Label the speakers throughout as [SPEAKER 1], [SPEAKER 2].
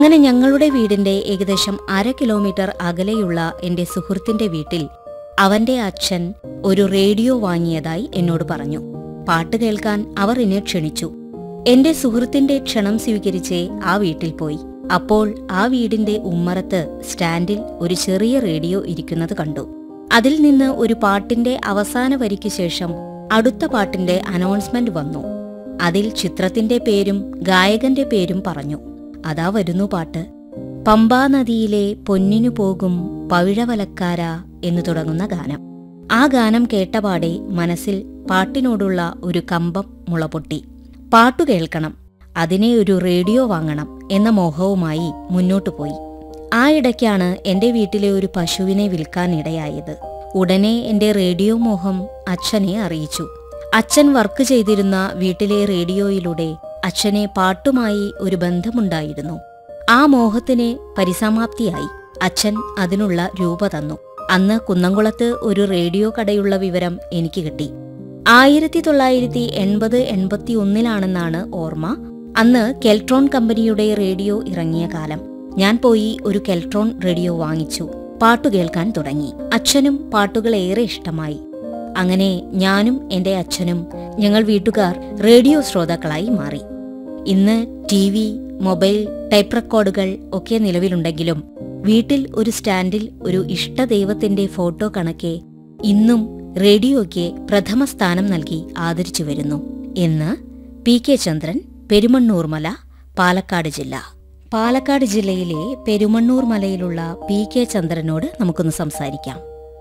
[SPEAKER 1] അങ്ങനെ ഞങ്ങളുടെ വീടിന്റെ ഏകദേശം അര കിലോമീറ്റർ അകലെയുള്ള എന്റെ സുഹൃത്തിന്റെ വീട്ടിൽ അവന്റെ അച്ഛൻ ഒരു റേഡിയോ വാങ്ങിയതായി എന്നോട് പറഞ്ഞു പാട്ട് കേൾക്കാൻ അവർ എന്നെ ക്ഷണിച്ചു എന്റെ സുഹൃത്തിന്റെ ക്ഷണം സ്വീകരിച്ച് ആ വീട്ടിൽ പോയി അപ്പോൾ ആ വീടിന്റെ ഉമ്മറത്ത് സ്റ്റാൻഡിൽ ഒരു ചെറിയ റേഡിയോ ഇരിക്കുന്നത് കണ്ടു അതിൽ നിന്ന് ഒരു പാട്ടിന്റെ അവസാന വരിക്ക് ശേഷം അടുത്ത പാട്ടിന്റെ അനൗൺസ്മെന്റ് വന്നു അതിൽ ചിത്രത്തിന്റെ പേരും ഗായകന്റെ പേരും പറഞ്ഞു അതാ വരുന്നു പാട്ട് പമ്പാ നദിയിലെ പൊന്നിനു പോകും പവിഴവലക്കാര എന്നു തുടങ്ങുന്ന ഗാനം ആ ഗാനം കേട്ടപാടെ മനസ്സിൽ പാട്ടിനോടുള്ള ഒരു കമ്പം മുളപൊട്ടി പാട്ടു കേൾക്കണം അതിനെ ഒരു റേഡിയോ വാങ്ങണം എന്ന മോഹവുമായി മുന്നോട്ടു പോയി ആ ഇടയ്ക്കാണ് എന്റെ വീട്ടിലെ ഒരു പശുവിനെ വിൽക്കാൻ ഇടയായത് ഉടനെ എന്റെ റേഡിയോ മോഹം അച്ഛനെ അറിയിച്ചു അച്ഛൻ വർക്ക് ചെയ്തിരുന്ന വീട്ടിലെ റേഡിയോയിലൂടെ അച്ഛനെ പാട്ടുമായി ഒരു ബന്ധമുണ്ടായിരുന്നു ആ മോഹത്തിന് പരിസമാപ്തിയായി അച്ഛൻ അതിനുള്ള രൂപ തന്നു അന്ന് കുന്നംകുളത്ത് ഒരു റേഡിയോ കടയുള്ള വിവരം എനിക്ക് കിട്ടി ആയിരത്തി തൊള്ളായിരത്തി എൺപത് എൺപത്തി ഒന്നിലാണെന്നാണ് ഓർമ്മ അന്ന് കെൽട്രോൺ കമ്പനിയുടെ റേഡിയോ ഇറങ്ങിയ കാലം ഞാൻ പോയി ഒരു കെൽട്രോൺ റേഡിയോ വാങ്ങിച്ചു പാട്ടു കേൾക്കാൻ തുടങ്ങി അച്ഛനും പാട്ടുകൾ ഏറെ ഇഷ്ടമായി അങ്ങനെ ഞാനും എന്റെ അച്ഛനും ഞങ്ങൾ വീട്ടുകാർ റേഡിയോ ശ്രോതാക്കളായി മാറി ഇന്ന് ടി വി മൊബൈൽ ടൈപ്പ് റെക്കോർഡുകൾ ഒക്കെ നിലവിലുണ്ടെങ്കിലും വീട്ടിൽ ഒരു സ്റ്റാൻഡിൽ ഒരു ഇഷ്ടദൈവത്തിന്റെ ഫോട്ടോ കണക്കെ ഇന്നും റേഡിയോയ്ക്ക് പ്രഥമ സ്ഥാനം നൽകി ആദരിച്ചു വരുന്നു എന്ന് പി കെ ചന്ദ്രൻ പെരുമണ്ണൂർ മല പാലക്കാട് ജില്ല പാലക്കാട് ജില്ലയിലെ പെരുമണ്ണൂർ മലയിലുള്ള പി കെ ചന്ദ്രനോട് നമുക്കൊന്ന് സംസാരിക്കാം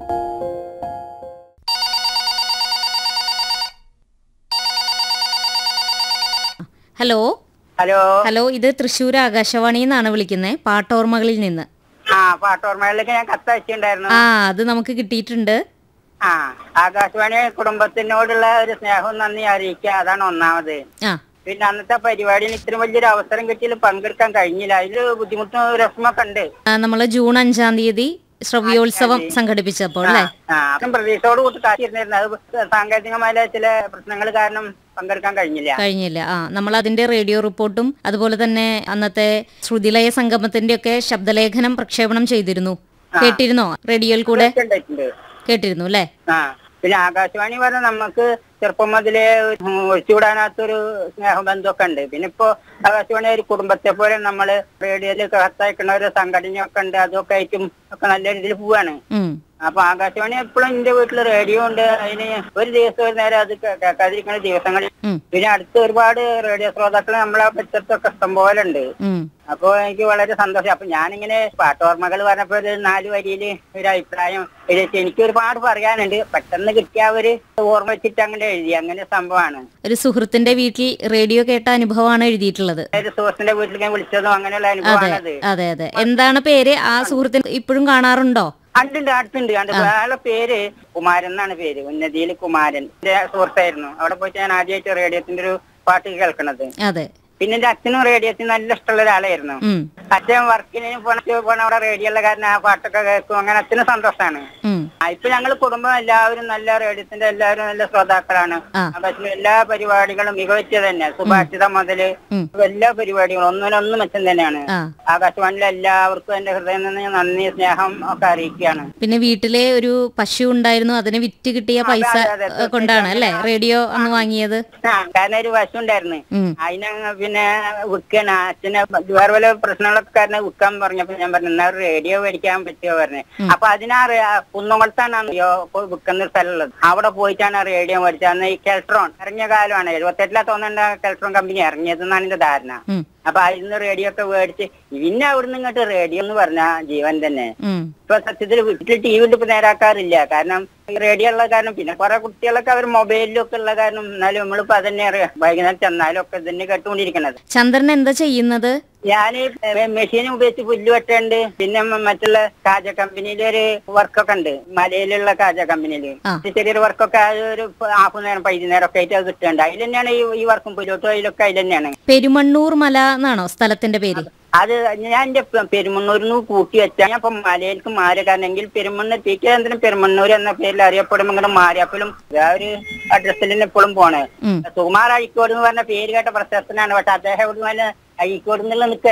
[SPEAKER 1] ഹലോ
[SPEAKER 2] ഹലോ
[SPEAKER 1] ഹലോ ഇത് തൃശ്ശൂർ ആകാശവാണിയിൽ നിന്നാണ് വിളിക്കുന്നത് പാട്ടോർമകളിൽ നിന്ന്
[SPEAKER 2] ആ പാട്ടോർമയിലേക്ക് ഞാൻ കത്തയച്ചിട്ടുണ്ടായിരുന്നു
[SPEAKER 1] ആ അത് നമുക്ക് കിട്ടിയിട്ടുണ്ട്
[SPEAKER 2] ആ ആകാശവാണി കുടുംബത്തിനോടുള്ള ഒരു സ്നേഹവും നന്ദി അറിയിക്കുക അതാണ് ഒന്നാമത്
[SPEAKER 1] ആ
[SPEAKER 2] പിന്നെ അന്നത്തെ പരിപാടിയിൽ ഇത്രയും വലിയൊരു അവസരം കിട്ടിയതിൽ പങ്കെടുക്കാൻ കഴിഞ്ഞില്ല അതിൽ ബുദ്ധിമുട്ടും വിഷമൊക്കെ ഉണ്ട്
[SPEAKER 1] ആ, നമ്മള് ജൂൺ അഞ്ചാം തീയതി ശ്രവ്യോത്സവം സംഘടിപ്പിച്ചപ്പോൾ അല്ലേ
[SPEAKER 2] ആ അതും പ്രതീക്ഷയോട് കൂട്ടി കാത്തിരുന്നിരുന്നു അത് സാങ്കേതികമായ ചില പ്രശ്നങ്ങൾ കാരണം പങ്കെടുക്കാൻ കഴിഞ്ഞില്ല
[SPEAKER 1] കഴിഞ്ഞില്ല ആ നമ്മൾ അതിന്റെ റേഡിയോ റിപ്പോർട്ടും അതുപോലെ തന്നെ അന്നത്തെ ശ്രുതിലയ സംഗമത്തിന്റെ ഒക്കെ ശബ്ദലേഖനം പ്രക്ഷേപണം ചെയ്തിരുന്നു കേട്ടിരുന്നോ റേഡിയോയിൽ കൂടെ
[SPEAKER 2] ഉണ്ടായിട്ടുണ്ട്
[SPEAKER 1] കേട്ടിരുന്നു അല്ലേ
[SPEAKER 2] ആ പിന്നെ ആകാശവാണി പറഞ്ഞാൽ നമുക്ക് ചെറുപ്പം മുതലേ ഉം ഒഴിച്ചുകൂടാനാത്തൊരു സ്നേഹബന്ധമൊക്കെ ഉണ്ട് പിന്നെ ഇപ്പോ ആകാശവാണി ഒരു കുടുംബത്തെ പോലെ നമ്മള് റേഡിയോയിൽ കത്തയക്കുന്ന ഒരു സംഘടനയൊക്കെ ഉണ്ട് അതൊക്കെ ആയിട്ടും ഒക്കെ നല്ല രീതിയിൽ പോവാണ്
[SPEAKER 1] ഉം
[SPEAKER 2] അപ്പൊ ആകാശവാണി എപ്പോഴും എന്റെ വീട്ടിൽ റേഡിയോ ഉണ്ട് അതിന് ഒരു ദിവസം ഒരു നേരം അത് കേ- കേൾക്കാതിരിക്കുന്ന ദിവസങ്ങളിൽ
[SPEAKER 1] ഉം
[SPEAKER 2] പിന്നെ അടുത്ത് ഒരുപാട് റേഡിയോ ശ്രോതാക്കൾ നമ്മളെ പരിസരത്തൊക്കെ ഇഷ്ടം പോലെ ഉണ്ട്
[SPEAKER 1] ഉം
[SPEAKER 2] അപ്പൊ എനിക്ക് വളരെ സന്തോഷം അപ്പൊ ഞാനിങ്ങനെ പാട്ടോർമ്മകൾ പറഞ്ഞപ്പോ ഒരു നാല് വരിയില് ഒരു അഭിപ്രായം എഴുതി എനിക്ക് ഒരുപാട് പറയാനുണ്ട് പെട്ടെന്ന് കിട്ടിയ ഒരു ഓർമ്മ വെച്ചിട്ട് അങ്ങനെ എഴുതി അങ്ങനെ സംഭവമാണ്
[SPEAKER 1] ഒരു സുഹൃത്തിന്റെ വീട്ടിൽ റേഡിയോ കേട്ട അനുഭവമാണ് എഴുതിയിട്ടുള്ളത്
[SPEAKER 2] ഒരു സുഹൃത്തിന്റെ വീട്ടിൽ ഞാൻ വിളിച്ചതും അങ്ങനെയുള്ള അനുഭവമാണത്
[SPEAKER 1] അതെ അതെ എന്താണ് പേര് ആ സുഹൃത്തിന് ഇപ്പോഴും കാണാറുണ്ടോ
[SPEAKER 2] അടുത്തുണ്ട് അടുത്തുണ്ട് കണ്ട് അയാളുടെ പേര് കുമാരൻ എന്നാണ് പേര് ഉന്നതിയിൽ കുമാരൻ എന്റെ സുഹൃത്തായിരുന്നു അവിടെ പോയിട്ട് ഞാൻ ആദ്യമായിട്ട് റേഡിയോത്തിന്റെ ഒരു പാട്ട് കേൾക്കണത്
[SPEAKER 1] അതെ
[SPEAKER 2] പിന്നെ എന്റെ അച്ഛനും റേഡിയോത്തിന് നല്ല ഇഷ്ടമുള്ള ഒരാളായിരുന്നു
[SPEAKER 1] ഉം
[SPEAKER 2] അച്ഛൻ വർക്കിന് പോണ പോണ അവിടെ റേഡിയോ ഉള്ള കാരണം ആ പാട്ടൊക്കെ കേൾക്കും അങ്ങനെ അച്ഛനും സന്തോഷമാണ്
[SPEAKER 1] ഉം
[SPEAKER 2] ആ, ഇപ്പൊ ഞങ്ങള് കുടുംബം എല്ലാവരും നല്ല റേഡിയോത്തിന്റെ എല്ലാവരും നല്ല ശ്രോതാക്കളാണ്
[SPEAKER 1] ആ.
[SPEAKER 2] ആകാശത്തിലെ എല്ലാ പരിപാടികളും മികവച്ച തന്നെ സുഭാഷിതം മുതല്
[SPEAKER 1] ഉം.
[SPEAKER 2] എല്ലാ പരിപാടികളും ഒന്നിനൊന്നും മെച്ചം തന്നെയാണ്
[SPEAKER 1] ആ
[SPEAKER 2] ആകാശവാണിയിലെ എല്ലാവർക്കും എന്റെ ഹൃദയം നിന്ന് ഞാൻ നന്ദി സ്നേഹം ഒക്കെ അറിയിക്കുകയാണ്
[SPEAKER 1] പിന്നെ വീട്ടിലെ ഒരു പശു ഉണ്ടായിരുന്നു അതിന് വിറ്റ് കിട്ടിയ പൈസ
[SPEAKER 2] അതെ, അതെ,
[SPEAKER 1] ഏ, കൊണ്ടാണ് അല്ലേ റേഡിയോ അന്ന് വാങ്ങിയത്
[SPEAKER 2] ആ കാരണം ഒരു വശം ഉണ്ടായിരുന്നു
[SPEAKER 1] ഉം
[SPEAKER 2] അതിനെ പിന്നെ വിൽക്കണം അച്ഛനെ വേറെ വല്ല പ്രശ്നങ്ങളൊക്കെ കാരണം വിൽക്കാൻ പറഞ്ഞപ്പോ ഞാൻ പറഞ്ഞു എന്നാ ഒരു റേഡിയോ മേടിക്കാൻ പറ്റുമോ പറഞ്ഞു അപ്പൊ അതിനാ റേ- കുന്നംകുളത്താണ് റേഡിയോ വിൽക്കുന്ന ഒരു സ്ഥലമുള്ളത് അവിടെ പോയിട്ടാണ് ആ റേഡിയോ മേടിച്ചത് അന്ന് ഈ കെൽട്രോൺ ഇറങ്ങിയ കാലമാണ് എഴുപത്തെട്ടിലാ തോന്നേണ്ട കെൽട്രോൺ കമ്പനി ഇറങ്ങിയതെന്നാണ് എന്റെ ധാരണ
[SPEAKER 1] ഉം
[SPEAKER 2] അപ്പൊ അതിന്ന് റേഡിയോ ഒക്കെ മേടിച്ച് പിന്നെ അവിടുന്ന് ഇങ്ങോട്ട് റേഡിയോ എന്ന് പറഞ്ഞ ജീവൻ തന്നെ
[SPEAKER 1] ഉം
[SPEAKER 2] ഇപ്പൊ സത്യത്തിൽ വീട്ടിൽ ടി വി ഇപ്പൊ നേരാക്കാറില്ല കാരണം ഈ റേഡിയോ ഉള്ള കാരണം പിന്നെ കുറെ കുട്ടികളൊക്കെ അവർ മൊബൈലിലൊക്കെ ഉള്ള കാരണം എന്നാലും നമ്മളിപ്പോ അതന്നെ അറിയാം വൈകുന്നേരം ചെന്നാലും ഒക്കെ തന്നെ കേട്ടുകൊണ്ടിരിക്കണത്
[SPEAKER 1] ചന്ദ്രൻ എന്താ ചെയ്യുന്നത്
[SPEAKER 2] ഞാൻ മെഷീൻ ഉപയോഗിച്ച് പുല്ല് വെട്ടുണ്ട് പിന്നെ മ- മറ്റുള്ള കാജ കമ്പനിയിലെ ഒരു വർക്കൊക്കെ ഉണ്ട് മലയിലുള്ള കാജ കമ്പനിയില്
[SPEAKER 1] ആ.
[SPEAKER 2] ചെറിയൊരു വർക്കൊക്കെ ഒരു ഹാഫ് നേരം വൈകുന്നേരം ഒക്കെ ആയിട്ട് അത് കിട്ടുന്നുണ്ട് അതിൽ തന്നെയാണ് ഈ ഈ വർക്കും പുല്ലോട്ടും അതിലൊക്കെ അതിൽ തന്നെയാണ്
[SPEAKER 1] പെരുമണ്ണൂർ മല എന്നാണോ സ്ഥലത്തിന്റെ പേര്
[SPEAKER 2] അത് ഞാൻ എന്റെ പെരുമണ്ണൂരിന്ന് കൂട്ടി വെച്ചാൽ ഞാൻ ഇപ്പൊ മലയിലേക്ക് മാറി കാരണം എങ്കിൽ പെരുമണ്ണൂർ പി കെ ചന്ദ്രൻ പെരുമണ്ണൂർ എന്ന പേരിൽ അറിയപ്പെടും ഇങ്ങനെ മാറിയപ്പോഴും ആ ഒരു അഡ്രസ്സിൽ തന്നെ എപ്പോഴും പോണേ
[SPEAKER 1] ഉം
[SPEAKER 2] സുകുമാർ അഴിക്കോട് എന്ന് പറഞ്ഞ പേര് കേട്ട പ്രശസ്തനാണ് പക്ഷെ അദ്ദേഹം ഇവിടെ നല്ല അഴിക്കോട് എന്നുള്ള നിൽക്കലോ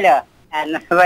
[SPEAKER 2] എന്നാ